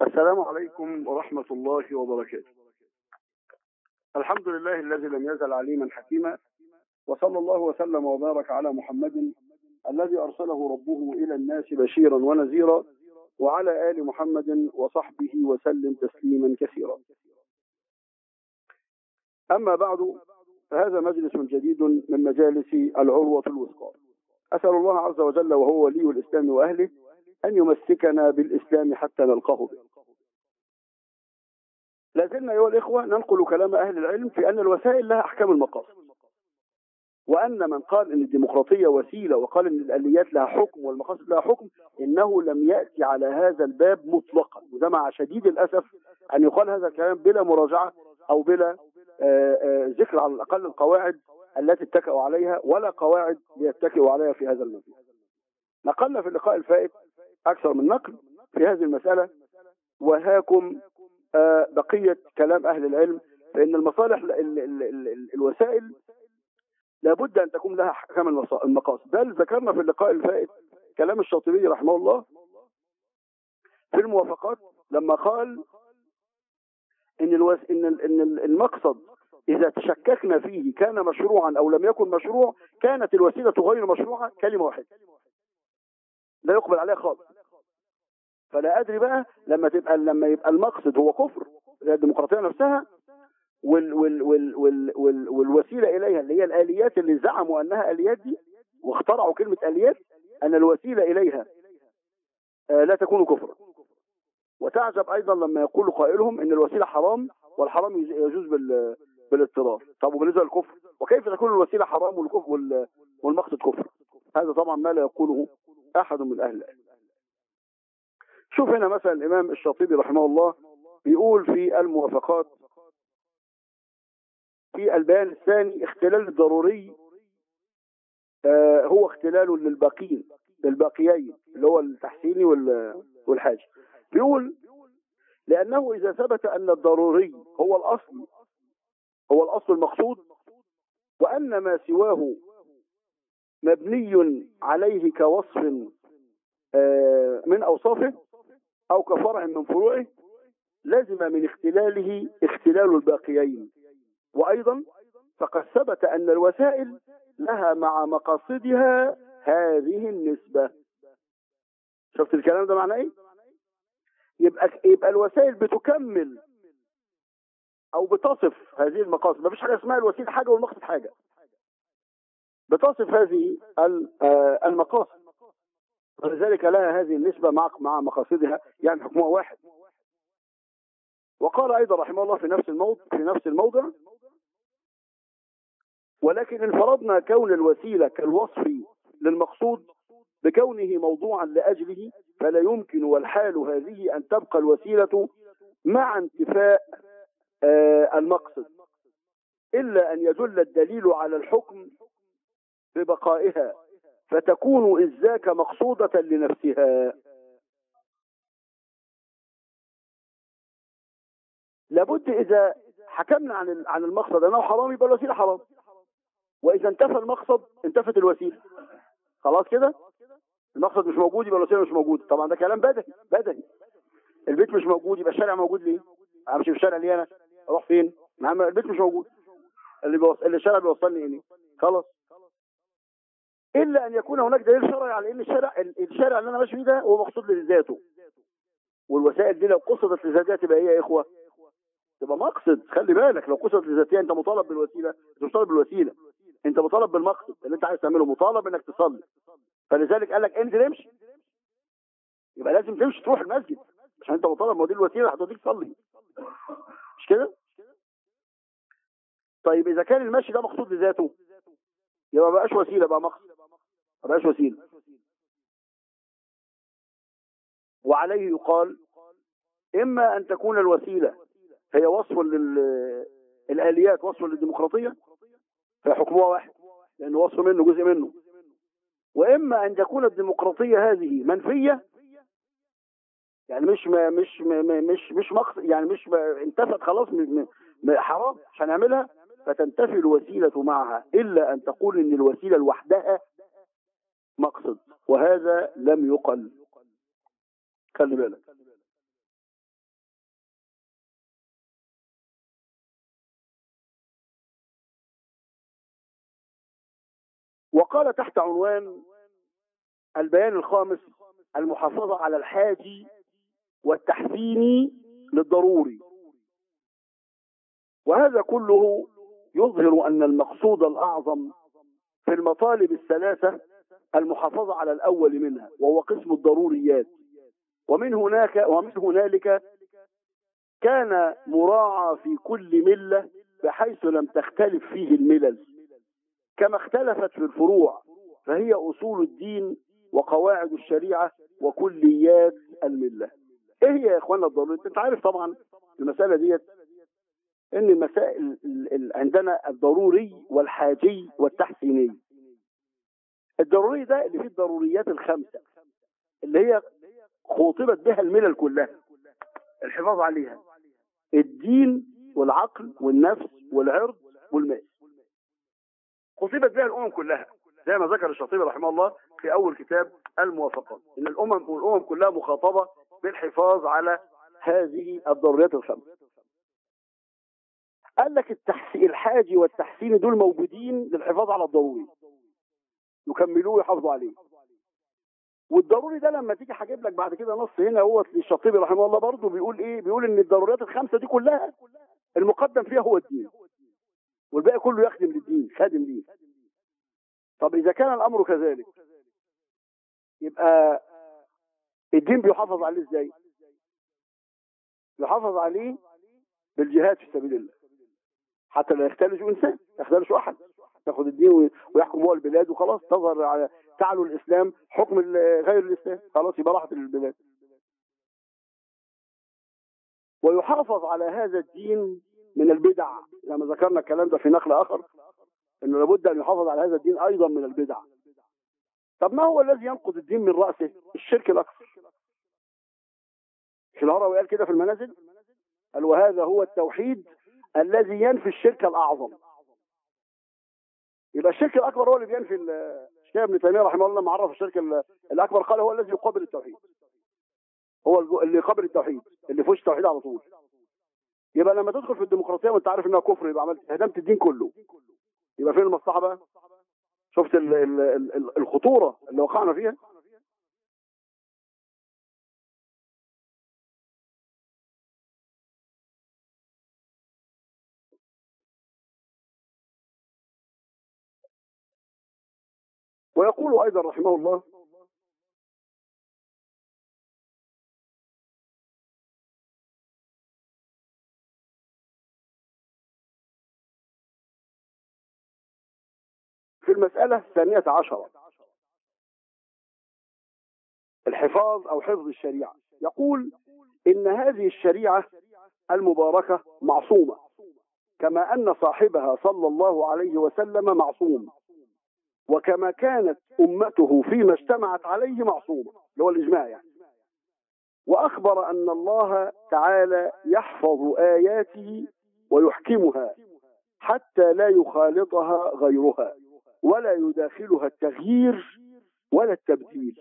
السلام عليكم ورحمة الله وبركاته الحمد لله الذي لم يزل عليما حكيما وصلى الله وسلم وبارك على محمد الذي أرسله ربه إلى الناس بشيرا ونذيرا وعلى آل محمد وصحبه وسلم تسليما كثيرا أما بعد فهذا مجلس جديد من مجالس العروة الوثقى أسأل الله عز وجل وهو ولي الإسلام وأهله أن يمسكنا بالإسلام حتى نلقاه به لازلنا أيها الإخوة ننقل كلام أهل العلم في أن الوسائل لها أحكام المقاصد وأن من قال أن الديمقراطية وسيلة وقال أن الآليات لها حكم والمقاصد لها حكم إنه لم يأتي على هذا الباب مطلقا وده مع شديد الأسف أن يقال هذا الكلام بلا مراجعة أو بلا آآ آآ ذكر على الأقل القواعد التي اتكأوا عليها ولا قواعد يتكئوا عليها في هذا المجال نقلنا في اللقاء الفائت أكثر من نقل في هذه المسألة وهاكم بقية كلام أهل العلم فإن المصالح ال ال ال ال الوسائل لابد أن تكون لها أحكام المقاصد بل ذكرنا في اللقاء الفائت كلام الشاطبي رحمه الله في الموافقات لما قال إن, الوس... إن, إن المقصد إذا تشككنا فيه كان مشروعا أو لم يكن مشروع كانت الوسيلة غير مشروعة كلمة واحدة لا يقبل عليها خالص فلا أدري بقى لما تبقى لما يبقى المقصد هو كفر زي الديمقراطية نفسها وال وال وال وال وال والوسيلة إليها اللي هي الآليات اللي زعموا أنها آليات دي واخترعوا كلمة آليات أن الوسيلة إليها آه لا تكون كفرا وتعجب أيضا لما يقول قائلهم أن الوسيلة حرام والحرام يجوز بال بالاضطرار طب وبالنسبة للكفر وكيف تكون الوسيلة حرام والكفر والمقصد كفر هذا طبعا ما لا يقوله أحد من أهل العلم شوف هنا مثلا الإمام الشاطبي رحمه الله بيقول في الموافقات في البيان الثاني اختلال الضروري آه هو اختلال للباقين للباقيين اللي هو التحسيني والحاجي بيقول لأنه إذا ثبت أن الضروري هو الأصل هو الأصل المقصود وأن ما سواه مبني عليه كوصف آه من أوصافه أو كفرع من فروعه لازم من اختلاله اختلال الباقيين وأيضا فقد ثبت أن الوسائل لها مع مقاصدها هذه النسبة شفت الكلام ده معناه ايه يبقى يبقى الوسائل بتكمل او بتصف هذه المقاصد ما فيش حاجه اسمها الوسيله حاجه والمقصد حاجه بتصف هذه المقاصد ولذلك لها هذه النسبة مع مع مقاصدها يعني حكمها واحد وقال أيضا رحمه الله في نفس الموضع في نفس الموضع ولكن ان فرضنا كون الوسيلة كالوصف للمقصود بكونه موضوعا لأجله فلا يمكن والحال هذه أن تبقى الوسيلة مع انتفاء آه المقصد إلا أن يدل الدليل على الحكم ببقائها فتكون إذ ذاك مقصودة لنفسها لابد إذا حكمنا عن عن المقصد أنه حرام يبقى الوسيلة حرام وإذا انتفى المقصد انتفت الوسيلة خلاص كده المقصد مش موجود يبقى الوسيلة مش موجودة طبعا ده كلام بدهي بدهي البيت مش موجود يبقى الشارع موجود ليه امشي في الشارع ليه انا اروح فين نعم البيت مش موجود اللي بيوصل اللي الشارع بيوصلني اليه خلاص الا ان يكون هناك دليل شرعي على ان الشارع الشارع اللي انا ماشي فيه ده هو مقصود لذاته والوسائل دي لو قصدت لذاتها تبقى ايه يا اخوه تبقى مقصد خلي بالك لو قصدت لذاتها انت مطالب بالوسيله انت مش مطالب بالوسيله انت مطالب بالمقصد اللي انت عايز تعمله مطالب انك تصلي فلذلك قال لك انزل امشي يبقى لازم تمشي تروح المسجد عشان انت مطالب ما دي الوسيله هتوديك تصلي مش كده طيب اذا كان المشي ده مقصود لذاته يبقى ما بقاش وسيله بقى مقصد ما بقاش وسيله وعليه يقال اما ان تكون الوسيله هي وصف للاليات وصف للديمقراطيه فحكمها واحد لانه وصف منه جزء منه واما ان تكون الديمقراطيه هذه منفيه يعني مش ما مش ما مش مش مقصد يعني مش انتفت خلاص حرام عشان نعملها فتنتفي الوسيلة معها إلا أن تقول إن الوسيلة لوحدها مقصد وهذا لم يقل خلي بالك عنوان البيان الخامس المحافظة على الحاجي والتحسين للضروري وهذا كله يظهر أن المقصود الأعظم في المطالب الثلاثة المحافظة على الأول منها وهو قسم الضروريات ومن هناك ومن هنالك كان مراعى في كل ملة بحيث لم تختلف فيه الملل كما اختلفت في الفروع فهي أصول الدين وقواعد الشريعة وكليات الملة ايه هي يا اخوانا الضروريات انت عارف طبعا المسألة ديت ان المسائل عندنا الضروري والحاجي والتحسيني الضروري ده اللي فيه الضروريات الخمسة اللي هي خوطبت بها الملل كلها الحفاظ عليها الدين والعقل والنفس والعرض والمال خطبت بها الامم كلها زي ما ذكر الشاطبي رحمه الله في اول كتاب الموافقات ان الامم والامم كلها مخاطبه بالحفاظ على هذه الضروريات الخمس قال لك التحسين الحاجي والتحسين دول موجودين للحفاظ على الضروري يكملوه ويحافظوا عليه والضروري ده لما تيجي هجيب لك بعد كده نص هنا هو الشاطبي رحمه الله برضه بيقول ايه بيقول ان الضروريات الخمسه دي كلها المقدم فيها هو الدين والباقي كله يخدم للدين خادم ليه طب اذا كان الامر كذلك يبقى الدين بيحافظ عليه ازاي يحافظ عليه بالجهاد في سبيل الله حتى لا يختلج انسان لا يختلج احد تاخد الدين ويحكم هو البلاد وخلاص تظهر على تعلو الاسلام حكم غير الاسلام خلاص يبقى راحت البلاد ويحافظ على هذا الدين من البدع لما ذكرنا الكلام ده في نقل اخر انه لابد ان يحافظ على هذا الدين ايضا من البدع طب ما هو الذي ينقض الدين من راسه الشرك الاكبر في الهروي قال كده في المنازل قال وهذا هو التوحيد الذي ينفي الشرك الاعظم يبقى الشرك الاكبر هو اللي بينفي الشيخ ابن تيميه رحمه الله لما عرف الشرك الاكبر قال هو الذي يقابل التوحيد هو اللي يقابل التوحيد اللي فيهوش التوحيد على طول يبقى لما تدخل في الديمقراطيه وانت عارف انها كفر يبقى عملت هدمت الدين كله يبقى فين المصلحه بقى شفت ال ال ال الخطوره اللي وقعنا فيها ويقول ايضا رحمه الله في المسألة الثانية عشرة الحفاظ أو حفظ الشريعة يقول إن هذه الشريعة المباركة معصومة كما أن صاحبها صلى الله عليه وسلم معصوم وكما كانت أمته فيما اجتمعت عليه معصومة اللي هو الإجماع يعني وأخبر أن الله تعالى يحفظ آياته ويحكمها حتى لا يخالطها غيرها ولا يداخلها التغيير ولا التبديل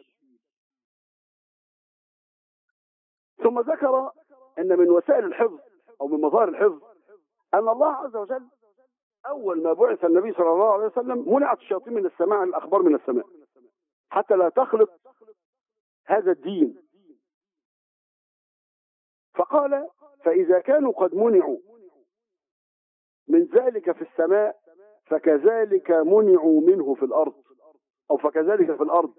ثم ذكر أن من وسائل الحفظ أو من مظاهر الحفظ أن الله عز وجل أول ما بعث النبي صلى الله عليه وسلم منعت الشياطين من السماع الأخبار من السماء حتى لا تخلط هذا الدين فقال فإذا كانوا قد منعوا من ذلك في السماء فكذلك منعوا منه في الأرض أو فكذلك في الأرض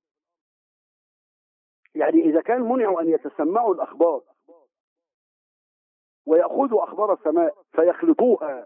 يعني إذا كان منعوا أن يتسمعوا الأخبار ويأخذوا أخبار السماء فيخلطوها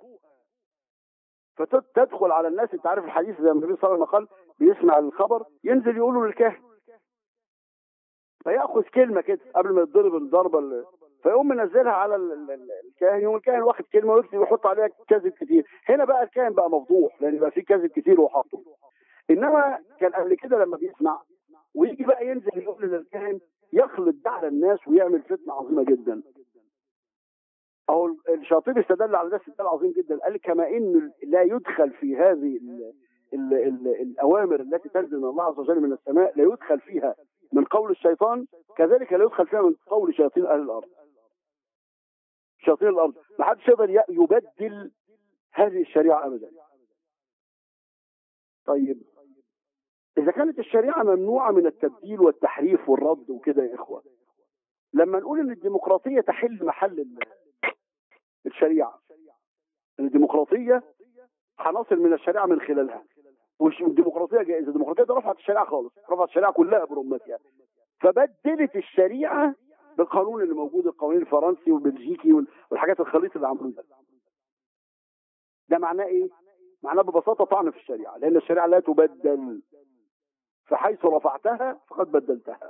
فتدخل على الناس انت عارف الحديث زي ما النبي صلى الله عليه وسلم قال بيسمع الخبر ينزل يقوله للكاهن فياخذ كلمه كده قبل ما يتضرب الضربه فيقوم منزلها على الكاهن يقوم الكاهن واخد كلمه ويكتب ويحط عليها كذب كتير هنا بقى الكاهن بقى مفضوح لان بقى في كذب كتير وحاطه انما كان قبل كده لما بيسمع ويجي بقى ينزل يقول للكاهن يخلط ده على الناس ويعمل فتنه عظيمه جدا أو الشاطبي استدل على ده استدلال عظيم جدا قال كما إن لا يدخل في هذه ال ال ال الأوامر التي تنزل من الله عز وجل من السماء لا يدخل فيها من قول الشيطان كذلك لا يدخل فيها من قول شياطين أهل الأرض شياطين الأرض ما حدش يقدر يبدل هذه الشريعة أبدا طيب إذا كانت الشريعة ممنوعة من التبديل والتحريف والرد وكده يا إخوة لما نقول إن الديمقراطية تحل محل ال- الشريعة إن الديمقراطية هنصل من الشريعة من خلالها وش الديمقراطية جائزة الديمقراطية دي رفعت الشريعة خالص رفعت الشريعة كلها برمتها فبدلت الشريعة بالقانون اللي موجود القوانين الفرنسي والبلجيكي وال- والحاجات الخليط اللي عملوه ده ده معناه ايه؟ معناه ببساطة طعن في الشريعة لأن الشريعة لا تبدل فحيث رفعتها فقد بدلتها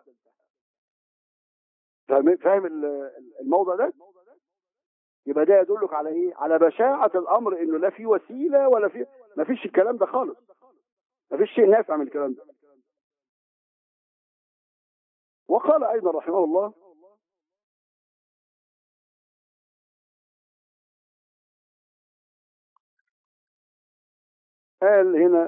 فاهم فاهم ال- الموضع ده؟ يبقى ده يدلك على ايه؟ على بشاعة الأمر إنه لا في وسيلة ولا في ما فيش الكلام ده خالص ما فيش شيء نافع من الكلام ده وقال أيضا رحمه الله قال هنا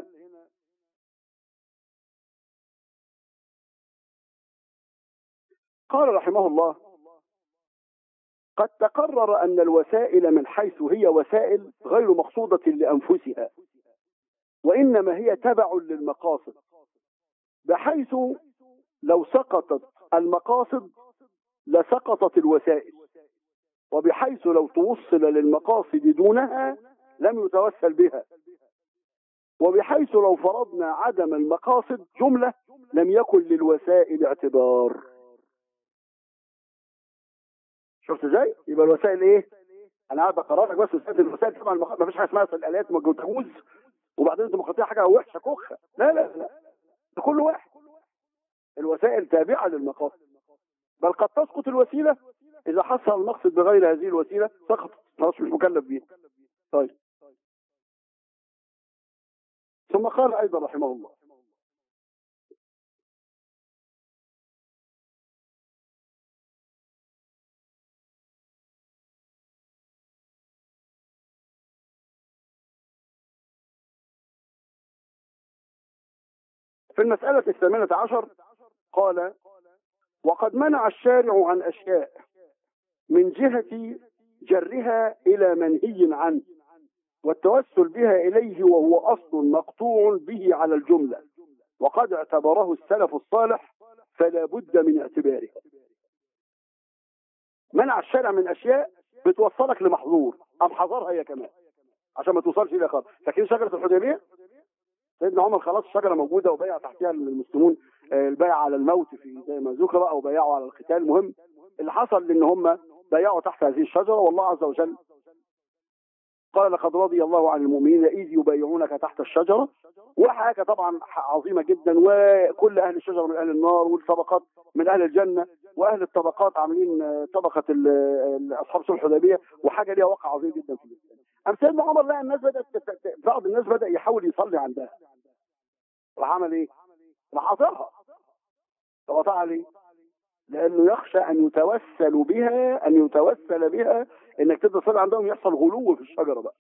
قال رحمه الله قد تقرر أن الوسائل من حيث هي وسائل غير مقصودة لأنفسها وإنما هي تبع للمقاصد بحيث لو سقطت المقاصد لسقطت الوسائل وبحيث لو توصل للمقاصد دونها لم يتوسل بها وبحيث لو فرضنا عدم المقاصد جملة لم يكن للوسائل اعتبار شفت ازاي؟ يبقى الوسائل ايه؟ انا قاعد بقرر لك بس وسائل الوسائل طبعا ما فيش حاجه اسمها الالات ما تجوز وبعدين الديمقراطيه حاجه وحشه كخه لا لا لا ده كل واحد الوسائل تابعه للمقاصد بل قد تسقط الوسيله اذا حصل المقصد بغير هذه الوسيله سقطت خلاص مش مكلف بيها طيب ثم قال ايضا رحمه الله في المسألة الثامنة عشر قال وقد منع الشارع عن أشياء من جهة جرها إلى منهي عنه والتوسل بها إليه وهو أصل مقطوع به على الجملة وقد اعتبره السلف الصالح فلا بد من اعتباره منع الشارع من أشياء بتوصلك لمحظور أم حظرها هي كمان عشان ما توصلش إلى خالص لكن شجرة الحديبية سيدنا عمر خلاص الشجرة موجودة وبيع تحتها المسلمون آه، البيع على الموت في زي ما ذكر أو بيعوا على القتال المهم اللي حصل إن هم بيعوا تحت هذه الشجرة والله عز وجل قال لقد رضي الله عن المؤمنين إذ يبايعونك تحت الشجرة وحاجة طبعا عظيمة جدا وكل أهل الشجرة من أهل النار والطبقات من أهل الجنة وأهل الطبقات عاملين آه، طبقة ال- ال- أصحاب صلح الحديبية وحاجة ليها وقع عظيم جدا في الإسلام أم سيدنا عمر لا الناس بدأت تت- ت- بعض الناس بدأ يحاول يصلي عندها راح عمل إيه؟ راح قاطعها طب قطعها ليه؟ لأنه يخشى أن يتوسل بها أن يتوسل بها إنك تبدأ تصلي عندهم يحصل غلو في الشجرة بقى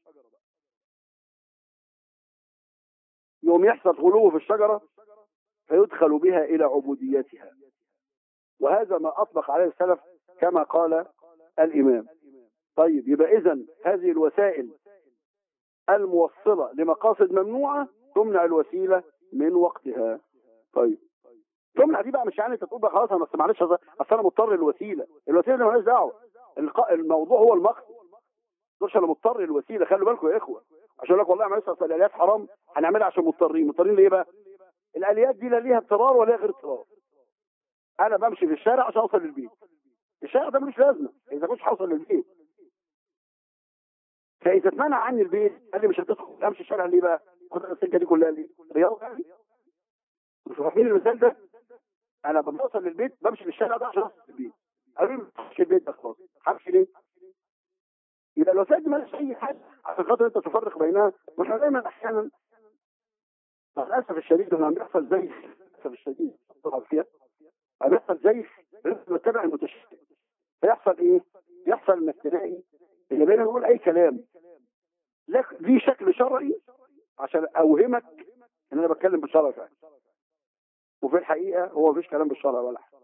يوم يحصل غلو في الشجرة فيدخل بها إلى عبوديتها وهذا ما أطلق عليه السلف كما قال الإمام طيب يبقى إذا هذه الوسائل الموصلة لمقاصد ممنوعة تمنع الوسيلة من وقتها طيب تمنع دي بقى مش يعني انت تقول بقى خلاص انا بس معلش اصل انا مضطر للوسيله الوسيله دي مالهاش دعوه الق- الموضوع هو المقصد مش انا مضطر للوسيله خلوا بالكم يا اخوه عشان أقول لك والله معلش اصل الاليات حرام هنعملها عشان مضطرين مضطرين ليه بقى الاليات دي لا ليها اضطرار ولا غير اضطرار انا بمشي في الشارع عشان اوصل للبيت الشارع ده ملوش لازمه اذا كنتش هوصل للبيت فاذا اتمنع عني البيت قال لي مش هتدخل امشي الشارع ليه بقى خد السكه دي كلها ليه رياضه يعني مش فاهمين المثال ده انا بوصل للبيت بمشي في الشارع ده عشان اوصل للبيت قالوا لي ما تمشي البيت ده خلاص همشي ليه يبقى الوسائل دي مالهاش اي حاجه عشان خاطر انت تفرق بينها واحنا دايما احيانا للاسف الشديد لما بيحصل زي للاسف الشديد طبعا فيها لما بيحصل زي لازم نتبع المتشابه فيحصل ايه؟ يحصل انك تلاقي اللي بينا نقول اي كلام لك ليه شكل شرعي عشان اوهمك ان انا بتكلم بالشرع فعلا وفي الحقيقه هو مفيش كلام بالشرع ولا حاجه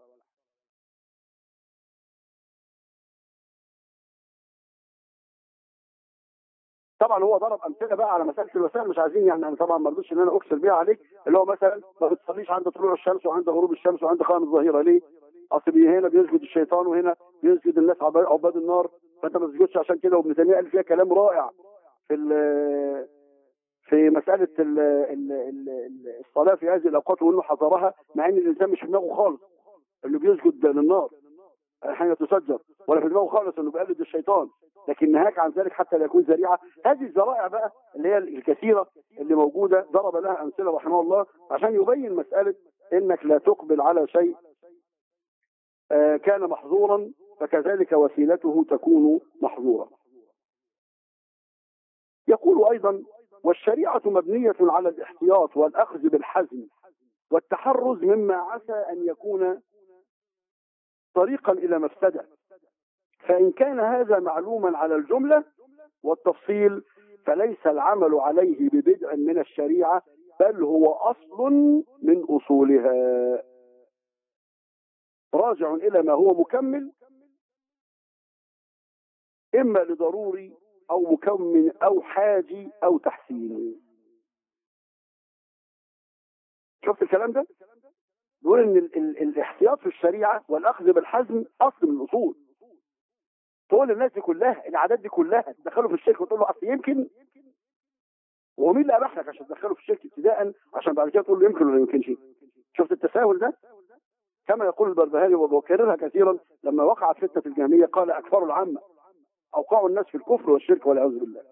طبعا هو ضرب امثله بقى على مساله الوسائل مش عايزين يعني انا طبعا ما رضيتش ان انا اكسر بيها عليك اللي هو مثلا ما بتصليش عند طلوع الشمس وعند غروب الشمس وعند قيام الظهيره ليه؟ اصل هنا بيسجد الشيطان وهنا بيسجد الناس عباد النار فانت ما تسجدش عشان كده وابن تيميه قال فيها كلام رائع في في مساله ال ال ال الصلاه في هذه الاوقات وانه حضرها مع ان الانسان مش في دماغه خالص انه بيسجد للنار حين تسجر ولا في دماغه خالص انه بيقلد الشيطان لكن نهاك عن ذلك حتى لا يكون ذريعه هذه الذرائع بقى اللي هي الكثيره اللي موجوده ضرب لها امثله رحمه الله عشان يبين مساله انك لا تقبل على شيء آه كان محظورا فكذلك وسيلته تكون محظورة يقول أيضا والشريعة مبنية على الاحتياط والأخذ بالحزم والتحرز مما عسى أن يكون طريقا إلى مفسدة فإن كان هذا معلوما على الجملة والتفصيل فليس العمل عليه ببدع من الشريعة بل هو أصل من أصولها راجع إلى ما هو مكمل إما لضروري أو مكمن أو حاجي أو تحسيني شفت الكلام ده؟ بيقول ان ال ال الاحتياط في الشريعه والاخذ بالحزم اصل من الاصول تقول للناس دي كلها العادات دي كلها تدخله في الشرك وتقول له اصل يمكن ومين اللي اباح لك عشان تدخله في الشرك ابتداء عشان بعد كده تقول له يمكن ولا يمكنش شفت التساهل ده كما يقول البربهاري وبكررها كثيرا لما وقعت فتنه الجهميه قال اكفروا العامه اوقعوا الناس في الكفر والشرك والعياذ بالله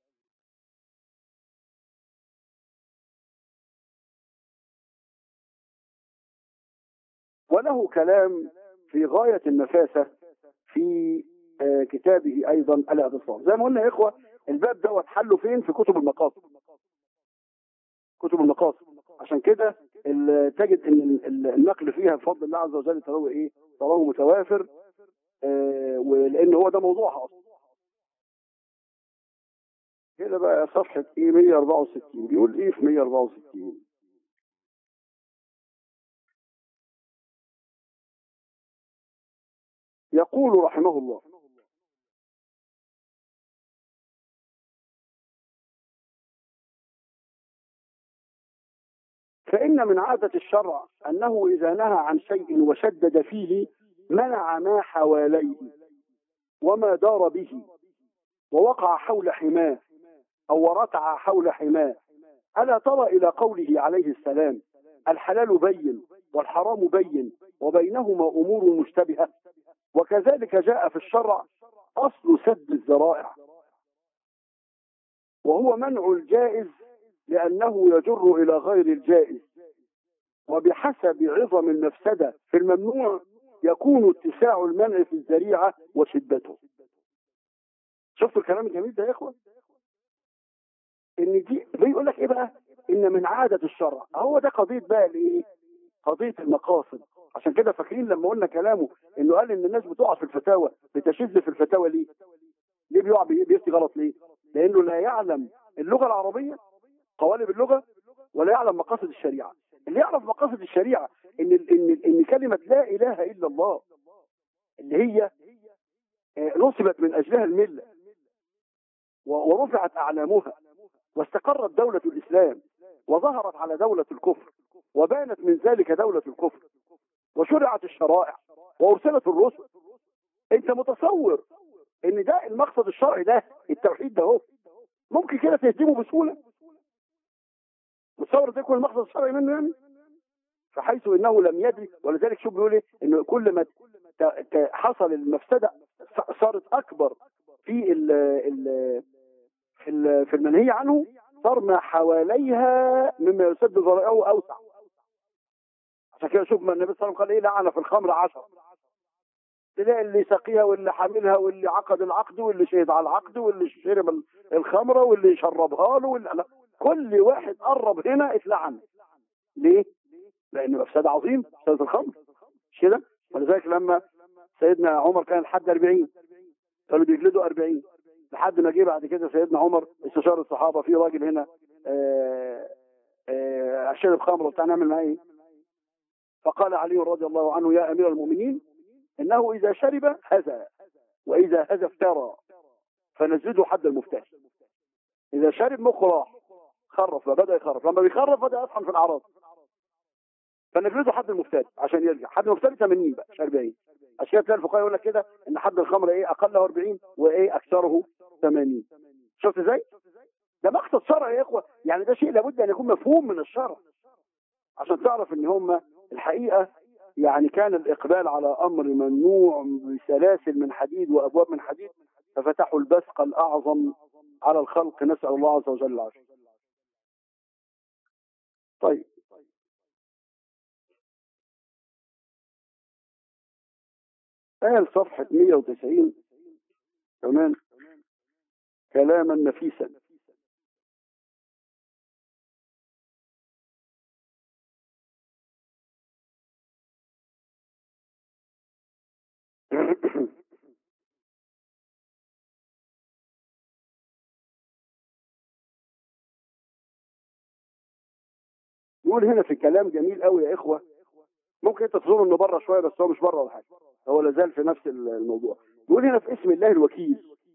وله كلام في غاية النفاسة في كتابه أيضا الاعتصام زي ما قلنا يا إخوة الباب دوت حله فين في كتب المقاصد كتب المقاصد عشان كده تجد ان النقل فيها بفضل الله عز وجل تراه ايه تراه متوافر آه ولان هو ده موضوعها اصلا كده بقى صفحة ايه 164 بيقول ايه في 164 يقول رحمه الله فإن من عادة الشرع أنه إذا نهى عن شيء وشدد فيه منع ما حواليه وما دار به ووقع حول حماه أو رتع حول حماه ألا ترى إلى قوله عليه السلام الحلال بين والحرام بين وبينهما أمور مشتبهة وكذلك جاء في الشرع أصل سد الذرائع وهو منع الجائز لأنه يجر إلى غير الجائز وبحسب عظم المفسدة في الممنوع يكون اتساع المنع في الذريعة وشدته شفتوا الكلام الجميل ده يا إخوة ان دي بيقول لك ايه بقى ان من عادة الشرع هو ده قضية بقى الايه قضية المقاصد عشان كده فاكرين لما قلنا كلامه انه قال ان الناس بتقع في الفتاوى بتشذ في الفتاوى ليه ليه بيقع بيفتي غلط ليه لانه لا يعلم اللغة العربية قوالب اللغة ولا يعلم مقاصد الشريعة اللي يعرف مقاصد الشريعة ان ان ان كلمة لا اله الا الله اللي هي نصبت من اجلها الملة ورفعت اعلامها واستقرت دولة الإسلام وظهرت على دولة الكفر وبانت من ذلك دولة الكفر وشرعت الشرائع وأرسلت الرسل أنت متصور إن ده المقصد الشرعي ده التوحيد ده هو ممكن كده تهدمه بسهولة متصور ده يكون المقصد الشرعي منه يعني فحيث انه لم يدري ولذلك شو بيقول ايه انه كل ما حصل المفسده صارت اكبر في ال ال في في المنهي عنه صار ما حواليها مما يسد ذرائعه اوسع عشان كده شوف ما النبي صلى الله عليه وسلم قال ايه لعن في الخمر عشر تلاقي اللي سقيها واللي حاملها واللي عقد العقد واللي شهد على العقد واللي شرب الخمره واللي شربها له واللي لا. كل واحد قرب هنا اتلعن ليه؟ لان مفسده عظيم مفسده الخمر مش كده؟ ولذلك لما سيدنا عمر كان لحد 40 كانوا بيجلدوا 40 لحد ما جه بعد كده سيدنا عمر استشار الصحابه في راجل هنا شرب خمر وبتاع نعمل معاه ايه؟ فقال علي رضي الله عنه يا امير المؤمنين انه اذا شرب هزى واذا هزى افترى فنزده حد المفتاح اذا شرب مخه راح خرف بدا يخرف لما بيخرف بدا يطحن في الاعراض فنجلده حد المفتري عشان يرجع حد المفتري 80 بقى مش 40 عشان كده تلاقي الفقهاء يقول لك كده ان حد الخمر ايه اقله 40 وايه اكثره 80 شفت ازاي؟ ده مقصد شرعي يا اخوه يعني ده شيء لابد ان يكون مفهوم من الشرع عشان تعرف ان هم الحقيقه يعني كان الاقبال على امر ممنوع بسلاسل من حديد وابواب من حديد ففتحوا البسق الاعظم على الخلق نسال الله عز وجل العافيه. طيب قال صفحة 190 تمام كلاما نفيسا يقول هنا في كلام جميل قوي يا اخوه ممكن انت تظن انه بره شويه بس هو مش بره ولا حاجه هو لازال في نفس الموضوع يقول هنا في اسم الله الوكيل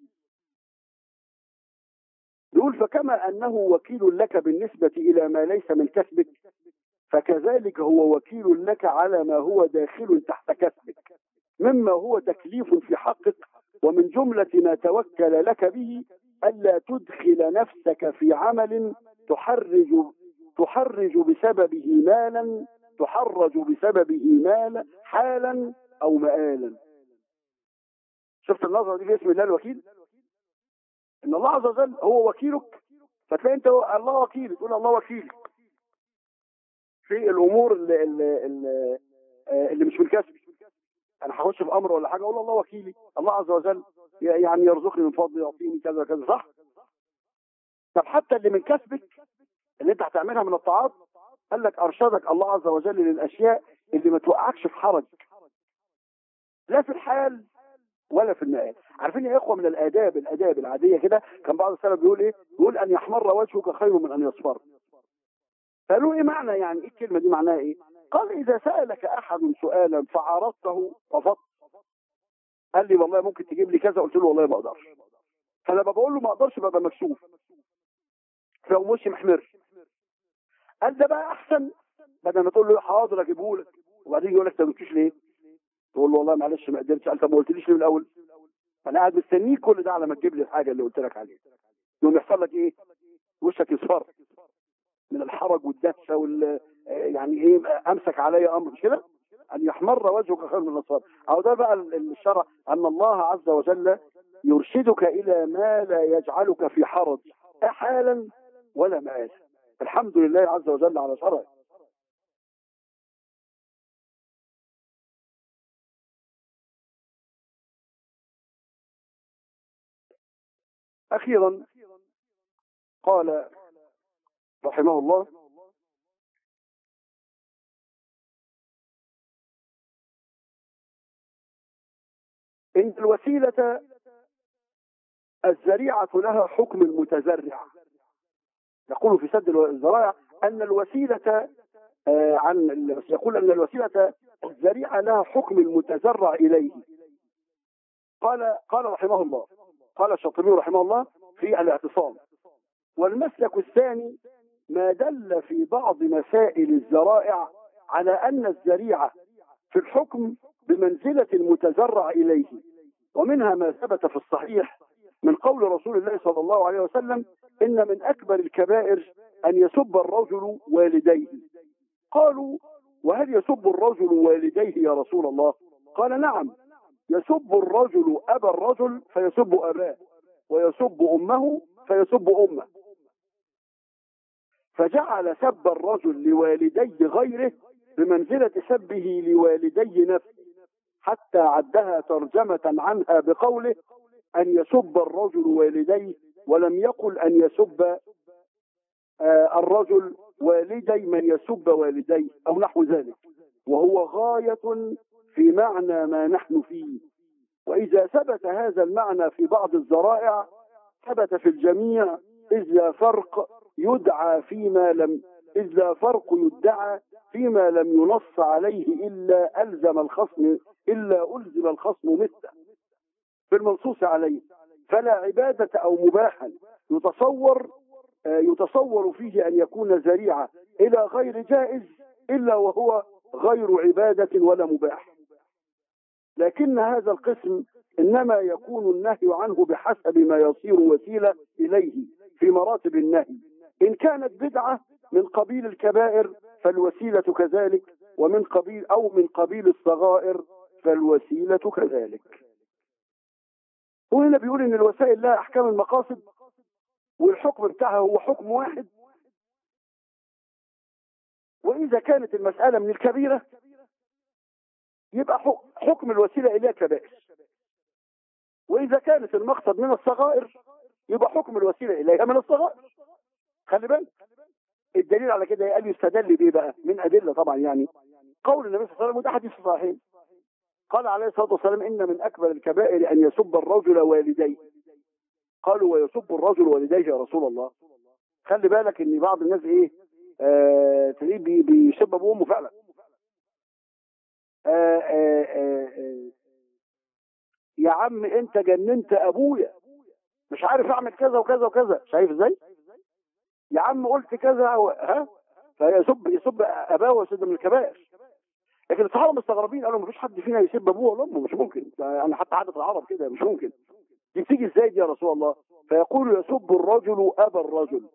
يقول فكما انه وكيل لك بالنسبه الى ما ليس من كسبك فكذلك هو وكيل لك على ما هو داخل تحت كسبك مما هو تكليف في حقك ومن جملة ما توكل لك به ألا تدخل نفسك في عمل تحرج تحرج بسببه مالا تحرج بسببه مالا حالا أو مآلا شفت النظرة دي في اسم الله الوكيل إن الله عز وجل هو وكيلك فتلاقي أنت الله وكيل تقول الله وكيل في الأمور اللي, اللي, اللي, اللي مش بالكسب انا هخش في امر ولا حاجه اقول الله وكيلي الله عز وجل يعني يرزقني من فضله يعطيني كذا كذا صح طب حتى اللي من كسبك اللي انت هتعملها من الطاعات قال لك ارشدك الله عز وجل للاشياء اللي ما توقعكش في حرج لا في الحال ولا في المآل عارفين يا اخوه من الاداب الاداب العاديه كده كان بعض السلف بيقول ايه بيقول ان يحمر وجهك خير من ان يصفر قالوا ايه معنى يعني ايه الكلمه دي معناها ايه قال إذا سألك أحد سؤالا فعرضته رفضت قال لي والله ممكن تجيب لي كذا قلت له والله ما أقدرش فلما بقول له ما أقدرش ببقى مكسوف فلو مش محمر قال ده بقى أحسن بدل ما تقول له حاضر أجيبه لك وبعدين يقول لك ما جبتوش ليه؟ تقول له والله معلش ما قدرتش قال طب ما قلتليش ليه من الأول؟ أنا قاعد مستنيك كل ده على ما تجيب لي الحاجة اللي قلت لك عليها يقوم يحصل لك إيه؟ وشك يصفر من الحرج والدهشه وال يعني ايه امسك علي امر مش كده؟ ان يحمر وجهك خير من الصبر او ده بقى الشرع ان الله عز وجل يرشدك الى ما لا يجعلك في حرج لا حالا ولا مآلا الحمد لله عز وجل على شرعه اخيرا قال رحمه الله إن الوسيلة الزريعة لها حكم المتزرع يقول في سد الذرائع أن الوسيلة آه عن يقول أن الوسيلة الزريعة لها حكم المتزرع إليه قال قال رحمه الله قال الشاطبي رحمه الله في الاعتصام والمسلك الثاني ما دل في بعض مسائل الزرائع على أن الزريعة في الحكم بمنزلة المتزرع إليه ومنها ما ثبت في الصحيح من قول رسول الله صلى الله عليه وسلم إن من أكبر الكبائر أن يسب الرجل والديه قالوا وهل يسب الرجل والديه يا رسول الله قال نعم يسب الرجل أبا الرجل فيسب أباه ويسب أمه فيسب أمه فجعل سب الرجل لوالدي غيره بمنزلة سبه لوالدي نفسه حتى عدها ترجمة عنها بقوله أن يسب الرجل والديه ولم يقل أن يسب آه الرجل والدي من يسب والديه أو نحو ذلك وهو غاية في معنى ما نحن فيه وإذا ثبت هذا المعنى في بعض الذرائع ثبت في الجميع إذ لا فرق يدعى فيما لم إذ لا فرق يدعى فيما لم ينص عليه إلا ألزم الخصم إلا ألزم الخصم مثله في المنصوص عليه فلا عبادة أو مباحا يتصور آه، يتصور فيه أن يكون ذريعة إلى غير جائز إلا وهو غير عبادة ولا مباح لكن هذا القسم إنما يكون النهي عنه بحسب ما يصير وسيلة إليه في مراتب النهي إن كانت بدعة من قبيل الكبائر فالوسيلة كذلك ومن قبيل أو من قبيل الصغائر فالوسيلة كذلك وهنا بيقول إن الوسائل لها أحكام المقاصد والحكم بتاعها هو حكم واحد وإذا كانت المسألة من الكبيرة يبقى حك- حكم الوسيلة إليها كبائر وإذا كانت المقصد من الصغائر يبقى حكم الوسيلة إليها من الصغائر خلي بالك الدليل على كده قال يستدل بيه بقى من أدلة طبعا يعني قول النبي صلى الله عليه وسلم وده حديث صحيح قال عليه الصلاة والسلام إن من أكبر الكبائر أن يسب الرجل والديه قالوا ويسب الرجل والديه يا رسول الله خلي بالك ان بعض الناس ايه آه تلاقيه بي- بيسب ابوه وامه فعلا آه آه آه آه يا عم انت جننت ابويا مش عارف اعمل كذا وكذا وكذا شايف ازاي يا عم قلت كذا و... ها فيسب يسب اباه ويسد من الكبائر لكن الصحابه مستغربين قالوا مفيش حد فينا يسب ابوه ولا امه مش ممكن يعني حتى عاده العرب كده مش ممكن دي بتيجي ازاي دي يا رسول الله فيقول يسب الرجل ابا الرجل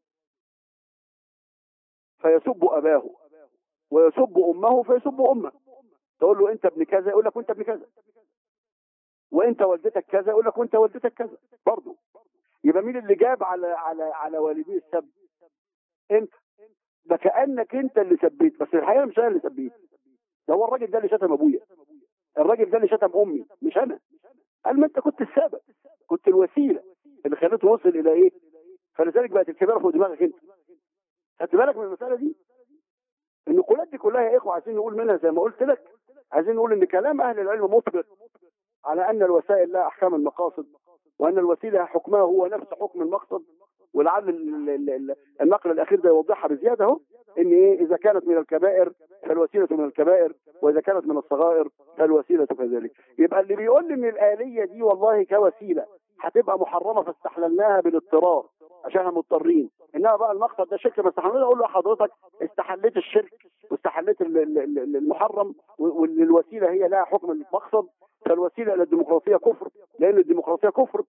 فيسب اباه ويسب امه فيسب امه تقول له انت ابن كذا يقول لك وانت ابن كذا وانت والدتك كذا يقول لك وانت والدتك كذا برضه يبقى مين اللي جاب على على على والديه السب انت ده كانك انت اللي سبيت بس الحقيقه مش انا اللي سبيت ده هو الراجل ده اللي شتم ابويا الراجل ده اللي شتم امي مش انا قال ما انت كنت السبب كنت الوسيله اللي خليته وصل الى ايه فلذلك بقت الكبيره فوق دماغك انت خدت بالك من المساله دي النقولات دي كلها يا اخوه عايزين نقول منها زي ما قلت لك عايزين نقول ان كلام اهل العلم مطبق على ان الوسائل لها احكام المقاصد وان الوسيله حكمها هو نفس حكم المقصد ولعل ال- ال- ال- النقل الاخير ده يوضحها بزياده اهو ان ايه اذا كانت من الكبائر فالوسيله من الكبائر واذا كانت من الصغائر فالوسيله كذلك يبقى اللي بيقول لي ان الاليه دي والله كوسيله هتبقى محرمه فاستحللناها بالاضطرار عشان احنا مضطرين انما بقى المقصد ده شرك ما استحللناه اقول له حضرتك استحليت الشرك واستحليت ال- ال- ال- المحرم والوسيله هي لها حكم المقصد فالوسيله الى الديمقراطيه كفر لان الديمقراطيه كفر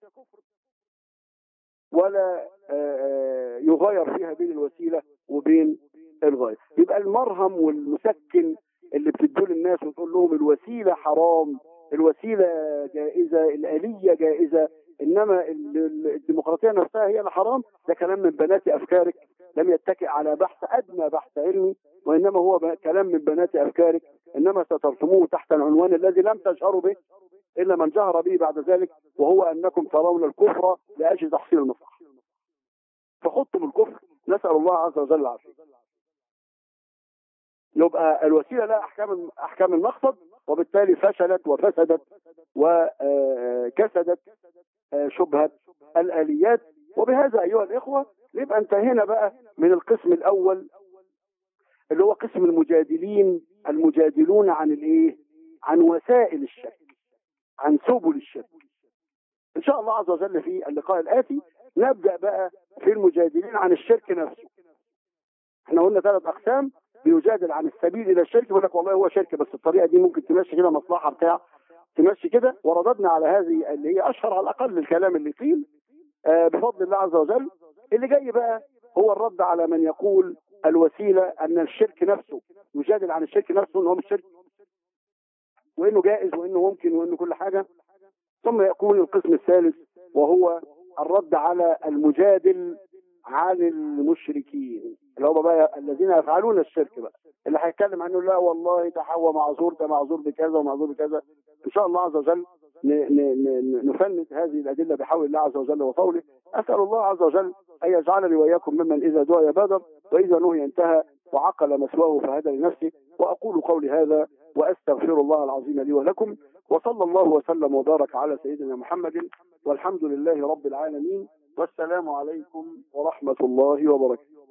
ولا آه، آه، يغاير فيها بين الوسيله وبين الغايه يبقى المرهم والمسكن اللي بتدوه للناس وتقول لهم الوسيله حرام الوسيله جائزه الاليه جائزه انما ال- ال- الديمقراطيه نفسها هي اللي حرام ده كلام من بنات افكارك لم يتكئ على بحث ادنى بحث علمي وانما هو ب- كلام من بنات افكارك انما سترتموه تحت العنوان الذي لم تشعروا به الا من جهر به بعد ذلك وهو انكم ترون الكفر لاجل تحصيل المصلحه فخضتم الكفر نسال الله عز وجل العافيه يبقى الوسيله لها احكام احكام المقصد وبالتالي فشلت وفسدت وكسدت شبهه الاليات وبهذا ايها الاخوه نبقى انتهينا بقى من القسم الاول اللي هو قسم المجادلين المجادلون عن الايه عن وسائل الشك عن سبل الشك ان شاء الله عز وجل في اللقاء الاتي نبدا بقى في المجادلين عن الشرك نفسه احنا قلنا ثلاث اقسام بيجادل عن السبيل الى الشرك يقول لك والله هو شرك بس الطريقه دي ممكن تمشي كده مصلحه بتاع تمشي كده ورددنا على هذه اللي هي اشهر على الاقل الكلام اللي قيل آه بفضل الله عز وجل اللي جاي بقى هو الرد على من يقول الوسيله ان الشرك نفسه يجادل عن الشرك نفسه ان هو مش شرك وانه جائز وانه ممكن وانه كل حاجه ثم يكون القسم الثالث وهو الرد على المجادل عن المشركين اللي هم بقى الذين يفعلون الشرك بقى اللي هيتكلم عنه لا والله ده حوا معذور ده معذور بكذا ومعذور بكذا ان شاء الله عز وجل ن- ن- ن- نفند هذه الادله بحول الله عز وجل وطوله اسال الله عز وجل ان يجعلني واياكم ممن اذا دعي بادر واذا نهي انتهى وعقل مثواه فهدى لنفسه واقول قولي هذا واستغفر الله العظيم لي ولكم وصلى الله وسلم وبارك على سيدنا محمد والحمد لله رب العالمين والسلام عليكم ورحمه الله وبركاته